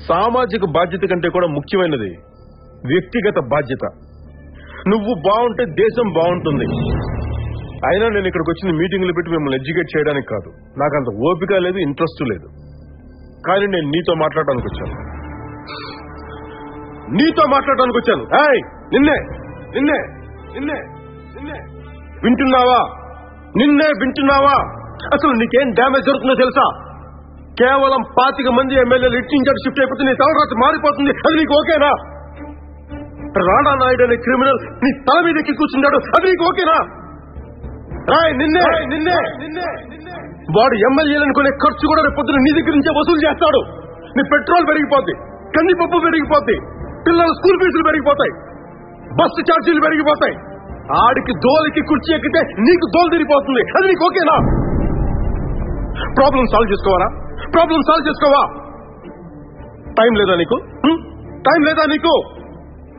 సామాజిక బాధ్యత కంటే కూడా ముఖ్యమైనది వ్యక్తిగత బాధ్యత నువ్వు బాగుంటే దేశం బాగుంటుంది అయినా నేను ఇక్కడికి వచ్చిన మీటింగ్లు పెట్టి మిమ్మల్ని ఎడ్యుకేట్ చేయడానికి కాదు నాకు అంత ఓపిక లేదు ఇంట్రెస్ట్ లేదు కానీ నేను నీతో మాట్లాడడానికి వచ్చాను నీతో మాట్లాడడానికి వచ్చాను ఏయ్ నిన్నే నిన్నే నిన్నే నిన్నే వింటున్నావా నిన్నే వింటున్నావా అసలు నీకేం డ్యామేజ్ జరుగుతుందో తెలుసా కేవలం పాతిక మంది ఎమ్మెల్యేలు ఇచ్చించారు షిఫ్ట్ అయిపోతే నీ తలరాత్రి మారిపోతుంది అది నీకు ఓకేనా రాణా నాయుడు అనే క్రిమినల్ నీ తల మీద ఎక్కి కూర్చున్నాడు అది నీకు ఓకేనా రాయ్ నిన్నే నిన్నే వాడు ఎమ్మెల్యేలను కొనే ఖర్చు కూడా రేపు పొద్దున నీ దగ్గర నుంచే వసూలు చేస్తాడు నీ పెట్రోల్ పెరిగిపోద్ది కందిపప్పు పెరిగిపోద్ది పిల్లల స్కూల్ ఫీజులు పెరిగిపోతాయి బస్సు ఛార్జీలు పెరిగిపోతాయి ఆడికి దోలికి కుర్చీ ఎక్కితే నీకు దోలు తిరిగిపోతుంది అది నీకు ఓకేనా ప్రాబ్లం సాల్వ్ చేసుకోవాలా ప్రాబ్లం సాల్వ్ చేసుకోవా టైం లేదా నీకు హ్మ్? టైం లేదా నీకు